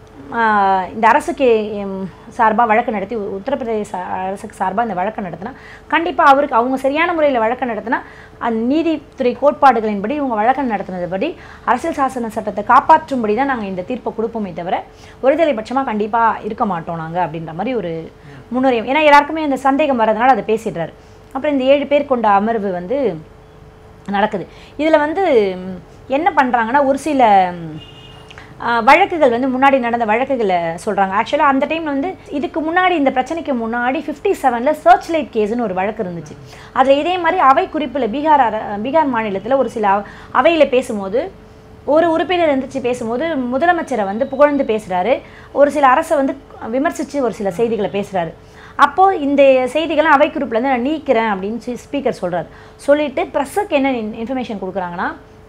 ஆஹ் இந்த அரசுக்கு சார்பாக வழக்கு நடத்தி உ- உத்தரப்பிரதேச அரசுக்கு சார்பாக இந்த வழக்கு நடத்தினா கண்டிப்பாக அவருக்கு அவங்க சரியான முறையில் வழக்கு நடத்தினா அந்த நீதித்துறை கோட்பாடுகளின்படி இவங்க வழக்கு நடத்தினதுபடி அரசியல் சாசன சட்டத்தை காப்பாற்றும்படி தான் நாங்கள் இந்த தீர்ப்பை கொடுப்போமே தவிர ஒருதலை பட்சமாக கண்டிப்பாக இருக்க மாட்டோம் நாங்கள் அப்படின்ற மாதிரி ஒரு முன்னுரிமை ஏன்னா எல்லாருக்குமே அந்த சந்தேகம் வர்றதுனால அதை பேசிடுறாரு அப்புறம் இந்த ஏழு பேர் கொண்ட அமர்வு வந்து நடக்குது இதில் வந்து ம், என்ன பண்ணுறாங்கன்னா ஒரு சில ம், ஆ, வழக்குகள் வந்து முன்னாடி நடந்த வழக்குகளை சொல்கிறாங்க ஆக்சுவலாக அந்த டைம் வந்து இதுக்கு முன்னாடி இந்த பிரச்சனைக்கு முன்னாடி ஃபிஃப்டி செவனில் சர்ச் லைட் கேஸ்னு ஒரு வழக்கு இருந்துச்சு அதில் இதே மாதிரி அவை குறிப்பில் பீகார் அர பீகார் மாநிலத்தில் ஒரு சில அவையில் பேசும்போது ஒரு உறுப்பினர் எந்திரிச்சு பேசும்போது முதலமைச்சரை வந்து புகழ்ந்து பேசுகிறாரு ஒரு சில அரசை வந்து விமர்சித்து ஒரு சில செய்திகளை பேசுகிறாரு அப்போது இந்த செய்திகளை அவை குறிப்பிலேருந்து நான் நீக்கிறேன் அப்படின்னு ஸ்பீக்கர் சொல்கிறார் சொல்லிட்டு ப்ரெஸ்ஸுக்கு என்ன இன்ஃபர்மேஷன் கொடுக்குறாங்கன்னா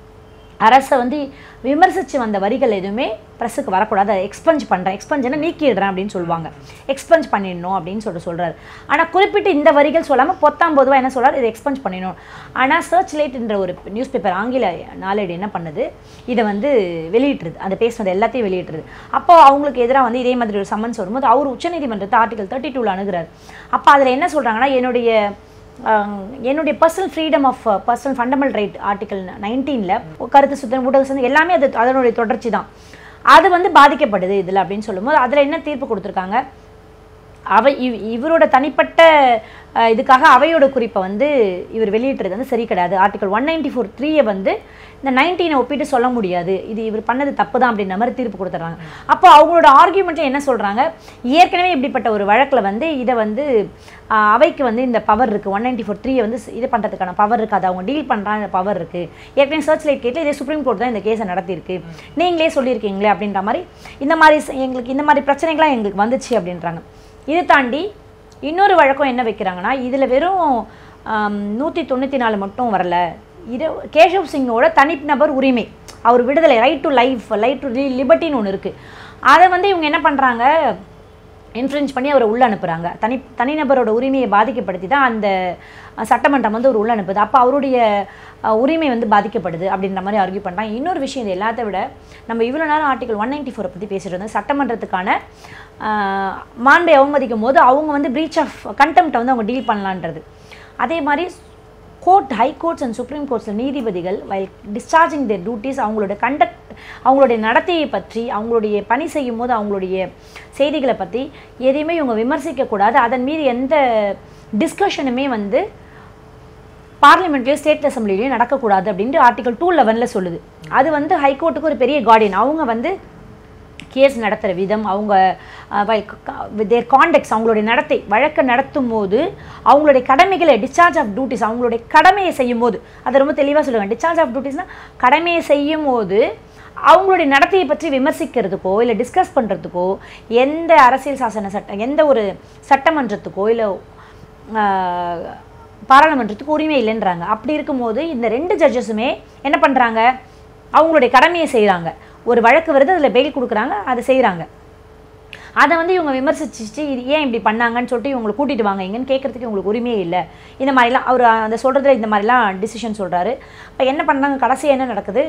அரசை வந்து விமர்சித்து வந்த வரிகள் எதுவுமே ப்ரெஸ்ஸுக்கு வரக்கூடாது அதை எக்ஸ்பஞ்ச் பண்ணுறேன் எக்ஸ்பஞ்சுனா நீக்கிடுறேன் அப்படின்னு சொல்லுவாங்க எக்ஸ்பஞ்ச் பண்ணிடணும் அப்படின்னு சொல்லிட்டு சொல்கிறாரு ஆனால் குறிப்பிட்டு இந்த வரிகள் சொல்லாமல் பொத்தாம் பொதுவாக என்ன சொல்றாரு இதை எக்ஸ்பஞ்ச் பண்ணிடணும் ஆனால் சர்ச் லைட்ன்ற ஒரு நியூஸ் பேப்பர் ஆங்கில நாளேடு என்ன பண்ணுது இதை வந்து வெளியிட்டுருது அந்த பேசுனது எல்லாத்தையும் வெளியிட்டுருது அப்போ அவங்களுக்கு எதிராக வந்து இதே மாதிரி ஒரு சம்மன்ஸ் வரும்போது அவர் உச்சநீதிமன்றத்தை ஆர்டிகல் தேர்ட்டி டூவில் அணுகிறார் அப்போ அதில் என்ன சொல்கிறாங்கன்னா என்னுடைய ஆஹ் என்னுடைய personal freedom of personal fundamental right article நைன்டீனில் கருத்து சுதந்திரம் ஊடக சுதந்திரம் எல்லாமே அது அதனுடைய தொடர்ச்சி தான் அது வந்து பாதிக்கப்படுது இதில் அப்படின்னு சொல்லும்போது அதில் என்ன தீர்ப்பு கொடுத்துருக்காங்க அவ இவ் இவரோட தனிப்பட்ட அஹ், இதுக்காக அவையோட குறிப்பை வந்து இவர் வெளியிட்டுறது வந்து சரி கிடையாது ஆர்டிகல் ஒன் நைன்டி ஃபோர் த்ரீயை வந்து இந்த நைன்டீனை ஒப்பிட்டு சொல்ல முடியாது இது இவர் பண்ணது தப்பு தான் அப்படின்ற மாதிரி தீர்ப்பு கொடுத்துட்றாங்க அப்போ அவங்களோட ஆர்கியூமெண்ட்டில் என்ன சொல்கிறாங்க ஏற்கனவே இப்படிப்பட்ட ஒரு வழக்கில் வந்து இதை வந்து ஆஹ், அவைக்கு வந்து இந்த பவர் இருக்குது ஒன் நைன்டி ஃபோர் த்ரீயை வந்து இது பண்ணுறதுக்கான பவர் இருக்குது அது அவங்க டீல் பண்ணுறாங்க பவர் இருக்குது ஏற்கனவே சர்ச் லைட் கேட்டில் இதே சுப்ரீம் கோர்ட் தான் இந்த கேஸை நடத்தியிருக்கு நீங்களே சொல்லியிருக்கீங்களே அப்படின்ற மாதிரி இந்த மாதிரி ச- எங்களுக்கு இந்த மாதிரி பிரச்சனைகள்லாம் எங்களுக்கு வந்துச்சு அப்படின்றாங்க இதை தாண்டி இன்னொரு வழக்கம் என்ன வைக்கிறாங்கன்னா இதில் வெறும் நூற்றி தொண்ணூற்றி நாலு மட்டும் வரல இது கேஷவ் சிங்கோட தனிநபர் உரிமை அவர் விடுதலை right to life right to லிபர்ட்டின்னு ஒன்று இருக்குது அதை வந்து இவங்க என்ன பண்ணுறாங்க இன்ஃப்ளூயன்ஸ் பண்ணி அவரை உள்ள அனுப்புகிறாங்க தனி தனிநபரோட உரிமையை பாதிக்கப்படுத்தி தான் அந்த அஹ், சட்டமன்றம் வந்து ஒரு உள்ள அனுப்புது அப்போ அவருடைய அஹ், உரிமை வந்து பாதிக்கப்படுது அப்படின்ற மாதிரி ஆர்கியூ பண்ணுறாங்க இன்னொரு விஷயம் இது எல்லாத்த விட நம்ம இவ்வளோ நேரம் ஆர்டிகல் ஒன் நைன்டி ஃபோரை பற்றி பேசிட்டு இருந்தோம் சட்டமன்றத்துக்கான அஹ், மாண்பை அவமதிக்கும் போது அவங்க வந்து பிரீச் ஆஃப் கண்டெம்ட்டை வந்து அவங்க டீல் பண்ணலான்றது அதே மாதிரி court high courts and supreme கோர்ட்ஸில் நீதிபதிகள் வைல் டிஸ்சார்ஜிங் their டியூட்டிஸ் அவங்களோட கண்டக்ட் அவங்களுடைய நடத்தையை பற்றி அவங்களுடைய பணி செய்யும் போது அவங்களுடைய செய்திகளை பற்றி எதையுமே இவங்க விமர்சிக்கக்கூடாது அதன் மீது எந்த டிஸ்கஷனுமே வந்து பார்லிமெண்ட்லேயும் ஸ்டேட் அசம்பிளிலையும் நடக்கக்கூடாது அப்படின்ட்டு ஆர்டிகல் டூ லெவனில் சொல்லுது அது வந்து ஹைகோர்ட்டுக்கு ஒரு பெரிய கார்டியன் அவங்க வந்து கேஸ் நடத்துகிற விதம் அவங்க தேர் காண்டெக்ட்ஸ் அவங்களுடைய நடத்தை வழக்கை நடத்தும் போது அவங்களுடைய கடமைகளை டிஸ்சார்ஜ் ஆஃப் டியூட்டிஸ் அவங்களுடைய கடமையை செய்யும் போது அதை ரொம்ப தெளிவாக சொல்லுவாங்க டிஸ்சார்ஜ் ஆஃப் டியூட்டிஸ்னால் கடமையை செய்யும் போது அவங்களுடைய நடத்தையை பற்றி விமர்சிக்கிறதுக்கோ இல்லை டிஸ்கஸ் பண்ணுறதுக்கோ எந்த அரசியல் சாசன சட்டம் எந்த ஒரு சட்டமன்றத்துக்கோ இல்லை ஆஹ், பாராளுமன்றத்துக்கு உரிமை இல்லைன்றாங்க அப்படி இருக்கும்போது இந்த ரெண்டு ஜட்ஜஸுமே என்ன பண்ணுறாங்க அவங்களுடைய கடமையை செய்கிறாங்க ஒரு வழக்கு வருது அதில் பெயில் கொடுக்குறாங்க அதை செய்கிறாங்க அதை வந்து இவங்க விமர்சிச்சுட்டு இது ஏன் இப்படி பண்ணாங்கன்னு சொல்லிட்டு இவங்களை கூட்டிட்டு வாங்க இங்கன்னு கேட்கறதுக்கு இவங்களுக்கு உரிமையே இல்லை இந்த மாதிரிலாம் அவர் அந்த சொல்கிறதுல இந்த மாதிரிலாம் டிசிஷன் சொல்கிறாரு இப்போ என்ன பண்ணாங்க கடைசி என்ன நடக்குது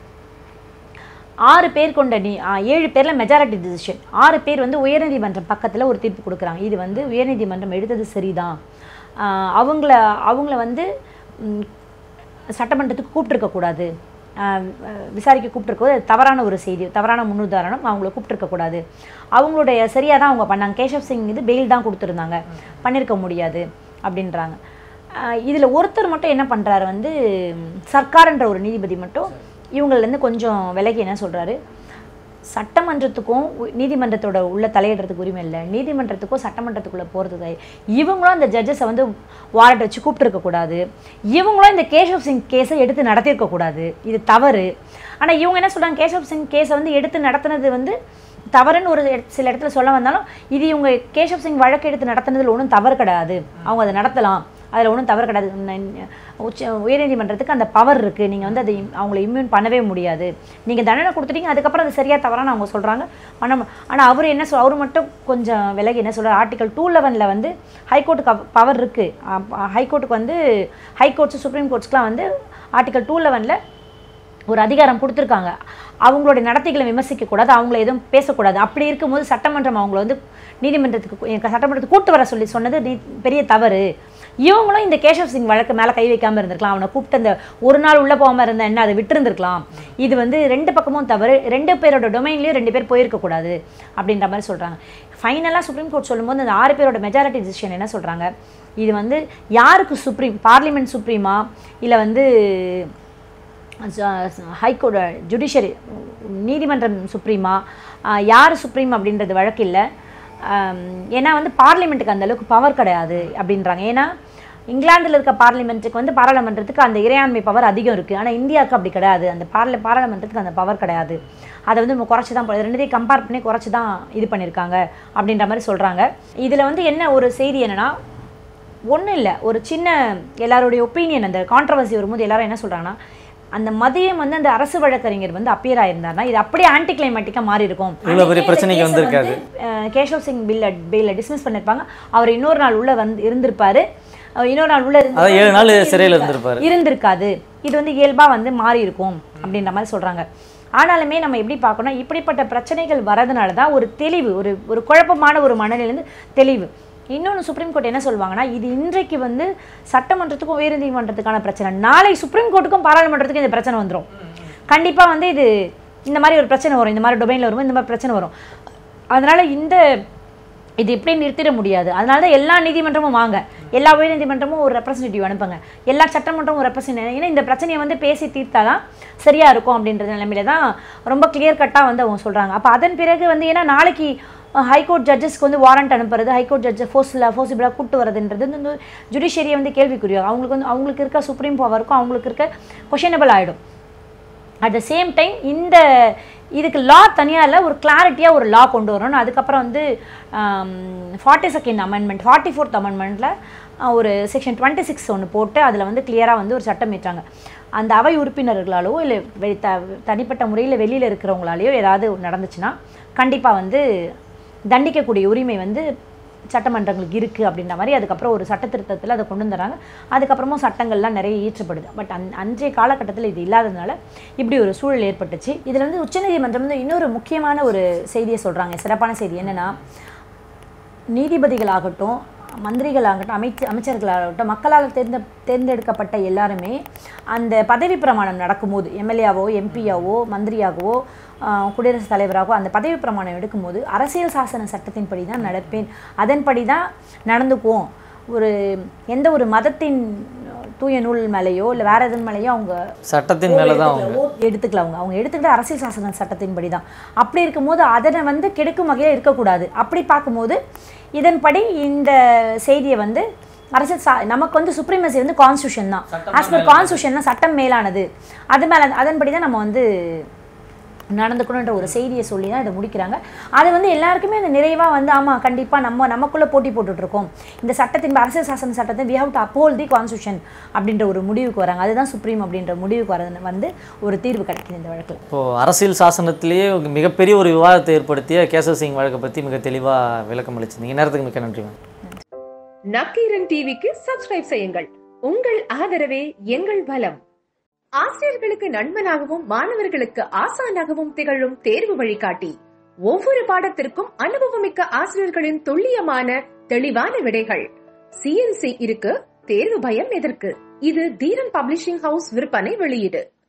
ஆறு பேர் கொண்ட நீ ஆ, ஏழு பேரில் மெஜாரிட்டி டிசிஷன் ஆறு பேர் வந்து உயர்நீதிமன்றம் பக்கத்தில் ஒரு தீர்ப்பு கொடுக்குறாங்க இது வந்து உயர்நீதிமன்றம் எடுத்தது சரிதான் ஆ, அவங்கள அவங்கள வந்து ம், சட்டமன்றத்துக்கு கூப்பிட்டுருக்கக்கூடாது விசாரிக்க கூப்பிட்டுருக்கோது அது தவறான ஒரு செய்தி தவறான முன்னுதாரணம் அவங்கள கூப்பிட்டுருக்கக்கூடாது அவங்களுடைய சரியாக தான் அவங்க பண்ணாங்க கேஷவ் சிங் இது பெயில் தான் கொடுத்துருந்தாங்க பண்ணியிருக்க முடியாது அப்படின்றாங்க இதில் ஒருத்தர் மட்டும் என்ன பண்ணுறாரு வந்து ம், சர்க்கார்ன்ற ஒரு நீதிபதி மட்டும் இவங்கள்லேருந்து கொஞ்சம் விலகி என்ன சொல்கிறாரு சட்டமன்றத்துக்கும் உ- நீதிமன்றத்தோட உள்ள தலையிடுறதுக்கு உரிமை இல்லை நீதிமன்றத்துக்கும் சட்டமன்றத்துக்குள்ளே போகிறதுக்கு இவங்களும் அந்த ஜட்ஜஸை வந்து வாரண்ட் வச்சு கூப்பிட்டுருக்கக்கூடாது இவங்களும் இந்த கேஷவ் சிங் கேஸை எடுத்து நடத்தியிருக்கக்கூடாது இது தவறு ஆனால் இவங்க என்ன சொல்கிறாங்க கேஷவ் சிங் கேஸை வந்து எடுத்து நடத்துனது வந்து தவறுன்னு ஒரு இடத்- சில இடத்துல சொல்ல வந்தாலும் இது இவங்க கேஷவ் சிங் வழக்கு எடுத்து நடத்துனதுல ஒன்றும் தவறு கிடையாது அவங்க அதை நடத்தலாம் அதில் ஒன்றும் தவறு கிடையாது ந- உச்ச உயர்நீதிமன்றத்துக்கு அந்த பவர் இருக்குது நீங்கள் வந்து அதை இம்- அவங்கள இம்யூன் பண்ணவே முடியாது நீங்கள் தண்டனை கொடுத்துட்டீங்க அதுக்கப்புறம் அது சரியாக தவறான்னு அவங்க சொல்கிறாங்க பண்ண ஆனால் அவர் என்ன சொல் அவர் மட்டும் கொஞ்சம் விலகி என்ன சொல்கிறார் ஆர்டிகல் டூ லெவனில் வந்து ஹைகோர்ட்டுக்கு பவர் இருக்குது ஹைகோர்ட்டுக்கு வந்து ஹைகோர்ட்ஸ் சுப்ரீம் கோர்ட்ஸ்க்குலாம் வந்து ஆர்டிகல் டூ லெவனில் ஒரு அதிகாரம் கொடுத்துருக்காங்க அவங்களுடைய நடத்தைகளை விமர்சிக்கக்கூடாது அவங்கள எதுவும் பேசக்கூடாது அப்படி இருக்கும்போது சட்டமன்றம் அவங்கள வந்து நீதிமன்றத்துக்கு கூ- எனக்கு சட்டமன்றத்துக்கு கூட்டு வர சொல்லி சொன்னது நீ பெரிய தவறு இவங்களும் இந்த கேஷவ் சிங் வழக்கு மேலே கை வைக்காம இருந்திருக்கலாம் அவனை கூப்பிட்டு அந்த ஒரு நாள் உள்ளே போகாமல் இருந்த என்ன அதை விட்டுருந்துருக்கலாம் இது வந்து ரெண்டு பக்கமும் தவறு ரெண்டு பேரோட டொமைன்லேயும் ரெண்டு பேர் போயிருக்கக்கூடாது அப்படின்ற மாதிரி சொல்கிறாங்க ஃபைனலாக சுப்ரீம் கோர்ட் சொல்லும்போது அந்த ஆறு பேரோட மெஜாரிட்டி டிசிஷன் என்ன சொல்கிறாங்க இது வந்து யாருக்கு சுப்ரீம் பார்லிமெண்ட் சுப்ரீமா இல்லை வந்து ஹைகோர்ட் ஜுடிஷரி நீதிமன்றம் சுப்ரீமா ஆஹ் யார் சுப்ரீம் அப்படின்றது வழக்கு இல்லை ஆம், ஏன்னா வந்து பார்லிமெண்ட்டுக்கு அந்த அளவுக்கு பவர் கிடையாது அப்படின்றாங்க ஏன்னா இங்கிலாந்தில் இருக்க பார்லிமெண்ட்டுக்கு வந்து பாராளுமன்றத்துக்கு அந்த இறையாண்மை பவர் அதிகம் இருக்குது ஆனால் இந்தியாவுக்கு அப்படி கிடையாது அந்த பார்ல பாராளுமன்றத்துக்கு அந்த பவர் கிடையாது அதை வந்து நம்ம குறைச்சி தான் போ- ரெண்டுத்தையும் கம்பேர் பண்ணி குறைச்சி தான் இது பண்ணியிருக்காங்க அப்படின்ற மாதிரி சொல்கிறாங்க இதில் வந்து என்ன ஒரு செய்தி என்னன்னா ஒன்றும் இல்லை ஒரு சின்ன எல்லாருடைய ஒப்பீனியன் அந்த கான்ட்ரவர்சி வரும்போது எல்லாரும் என்ன சொல்கிறாங்கன்னா அந்த மதியம் வந்து அந்த அரசு வழக்கறிஞர் வந்து அப்பியர் ஆயிருந்தாருன்னா இது அப்படியே ஆன்டி கிளைமேட்டிக்காக மாறி இருக்கும்
இவ்வளவு பெரிய பிரச்சனைக்கு வந்திருக்காது.
அஹ் கேஷவ் சிங் பில்ல பெயில டிஸ்மிஸ் பண்ணிருப்பாங்க அவர் இன்னொரு நாள் உள்ள வந்து இருந்திருப்பாரு அஹ் இன்னொரு நாள் உள்ள இருந்து-
அதான் ஏழு நாள் சிறையில் இருந்திருப்பாரு
இருந்திருக்காது இது வந்து இயல்பா வந்து மாறி இருக்கும் அப்படின்ற மாதிரி சொல்றாங்க ஆனாலுமே நம்ம எப்படி பார்க்கணும் இப்படிப்பட்ட பிரச்சனைகள் வரதுனால தான் ஒரு தெளிவு ஒரு ஒரு குழப்பமான ஒரு மனநிலையிலேருந்து தெளிவு இன்னொன்று சுப்ரீம் கோர்ட் என்ன சொல்லுவாங்கன்னா இது இன்றைக்கு வந்து சட்டமன்றத்துக்கும் உயர்நீதிமன்றத்துக்கான பிரச்சனை நாளை சுப்ரீம் கோர்ட்டுக்கும் பாராளுமன்றத்துக்கும் இந்த பிரச்சனை வந்துடும் கண்டிப்பா வந்து இது இந்த மாதிரி ஒரு பிரச்சனை வரும் இந்த மாதிரி டொமைனில் வரும் இந்த மாதிரி பிரச்சனை வரும் அதனால இந்த இது இப்படி நிறுத்திட முடியாது அதனால தான் எல்லா நீதிமன்றமும் வாங்க எல்லா உயர் நீதிமன்றமும் ஒரு ரெப்ரசன்டேட்டிவ் அனுப்புங்க எல்லா சட்டமன்றமும் ஒரு ரெப்ரசன்டேட்டிவ் ஏன்னா இந்த பிரச்சனையை வந்து பேசி தீர்த்தாதான் சரியா இருக்கும் அப்படின்ற நிலைமையில தான் ரொம்ப கிளியர் கட்டாக வந்து அவங்க சொல்றாங்க அப்போ அதன் பிறகு வந்து ஏன்னா நாளைக்கு ஹைகோர்ட் ஜட்ஜஸ்க்கு வந்து வாரண்ட் அனுப்புறது ஹைகோர்ட் ஜட்ஜை ஃபோர்ஸில் ஃபோர்ஸிபிளாக கூட்டு வரதுன்றது வந்து ஜுடிஷியரியை வந்து கேள்விக்குரியும் அவங்களுக்கு வந்து அவங்களுக்கு இருக்க சுப்ரீம் பவருக்கும் அவங்களுக்கு இருக்க கொஷனபிள் ஆகிடும் அட் த சேம் டைம் இந்த இதுக்கு லா தனியாக இல்லை ஒரு கிளாரிட்டியாக ஒரு லா கொண்டு வரணும் அதுக்கப்புறம் வந்து forty second amendment forty fourth அமெண்ட்மெண்ட்டில் ஒரு செக்ஷன் டுவெண்ட்டி சிக்ஸ் ஒன்று போட்டு அதில் வந்து கிளியராக வந்து ஒரு சட்டம் ஏற்றாங்க அந்த அவை உறுப்பினர்களாலோ இல்லை வெளி த தனிப்பட்ட முறையில் வெளியில் இருக்கிறவங்களாலேயோ ஏதாவது நடந்துச்சுன்னா கண்டிப்பாக வந்து தண்டிக்கக்கூடிய உரிமை வந்து சட்டமன்றங்களுக்கு இருக்குது அப்படின்ற மாதிரி அதுக்கப்புறம் ஒரு சட்ட திருத்தத்தில் அதை கொண்டு வந்துறாங்க அதுக்கப்புறமும் சட்டங்கள்லாம் நிறைய ஈற்றப்படுது பட் அந் அன்றைய காலகட்டத்தில் இது இல்லாததுனால இப்படி ஒரு சூழல் ஏற்பட்டுச்சு இதில் வந்து உச்சநீதிமன்றம் வந்து இன்னொரு முக்கியமான ஒரு செய்தியை சொல்கிறாங்க சிறப்பான செய்தி என்னென்னா நீதிபதிகளாகட்டும் மந்திரிகளாகட்டும் அமைச்சு அமைச்சர்களாகட்டும் மக்களால் தேர்ந்த தேர்ந்தெடுக்கப்பட்ட எல்லாருமே அந்த பதவி பிரமாணம் நடக்கும்போது எம்எல்ஏவோ எம்பியாவோ மந்திரியாகவோ ஆஹ், குடியரசுத் தலைவராகவோ அந்த பதவி பிரமாணம் எடுக்கும்போது அரசியல் சாசன சட்டத்தின்படி தான் நடப்பேன் அதன்படி தான் நடந்துக்குவோம் ஒரு எந்த ஒரு மதத்தின் தூய நூல் மேலேயோ இல்லை வேற எதன் மேலேயோ அவங்க
சட்டத்தின் மேலே தான் அவங்க
ஓ- எடுத்துக்கல அவங்க அவங்க எடுத்துக்கிட்ட அரசியல் சாசன சட்டத்தின்படி தான் அப்படி இருக்கும்போது அதனை வந்து கெடுக்கும் வகையில் இருக்கக்கூடாது அப்படி பார்க்கும்போது இதன்படி இந்த செய்தியை வந்து அரசியல் சா நமக்கு வந்து சுப்ரீமசி வந்து கான்ஸ்டியூஷன் தான் ஆஸ் பர் கான்ஸ்டியூஷன் தான் சட்டம் மேலானது அது மேலே அதன்படி தான் நம்ம வந்து நடந்துக்கணுன்ற ஒரு செய்தியை சொல்லி தான் இதை முடிக்கிறாங்க அது வந்து எல்லாருக்குமே அந்த நிறைவாக வந்து ஆமாம் கண்டிப்பாக நம்ம நமக்குள்ளே போட்டி போட்டுட்டு இருக்கோம் இந்த சட்டத்தின் அரசியல் சாசன சட்டத்தை we have to uphold the constitution அப்படின்ற ஒரு முடிவுக்கு வராங்க அதுதான் சுப்ரீம் அப்படின்ற முடிவுக்கு வரது வந்து ஒரு தீர்வு கிடைக்குது இந்த வழக்கில்
இப்போது அரசியல் சாசனத்திலேயே ஒரு மிகப்பெரிய ஒரு விவாதத்தை ஏற்படுத்திய கேசவ சிங் வழக்கை பற்றி மிக தெளிவாக விளக்கம் அளிச்சிருந்தீங்க நேரத்துக்கு மிக்க நன்றி மேம்
நக்கீரன் டிவிக்கு சப்ஸ்கிரைப் செய்யுங்கள் உங்கள் ஆதரவே எங்கள் பலம் ஆசிரியர்களுக்கு நண்பனாகவும் மாணவர்களுக்கு ஆசானாகவும் திகழும் தேர்வு வழிகாட்டி ஒவ்வொரு பாடத்திற்கும் அனுபவமிக்க ஆசிரியர்களின் துல்லியமான தெளிவான விடைகள் சிஎன்சி இருக்கு தேர்வு பயம் எதற்கு இது தீரன் பப்ளிஷிங் ஹவுஸ் விற்பனை வெளியீடு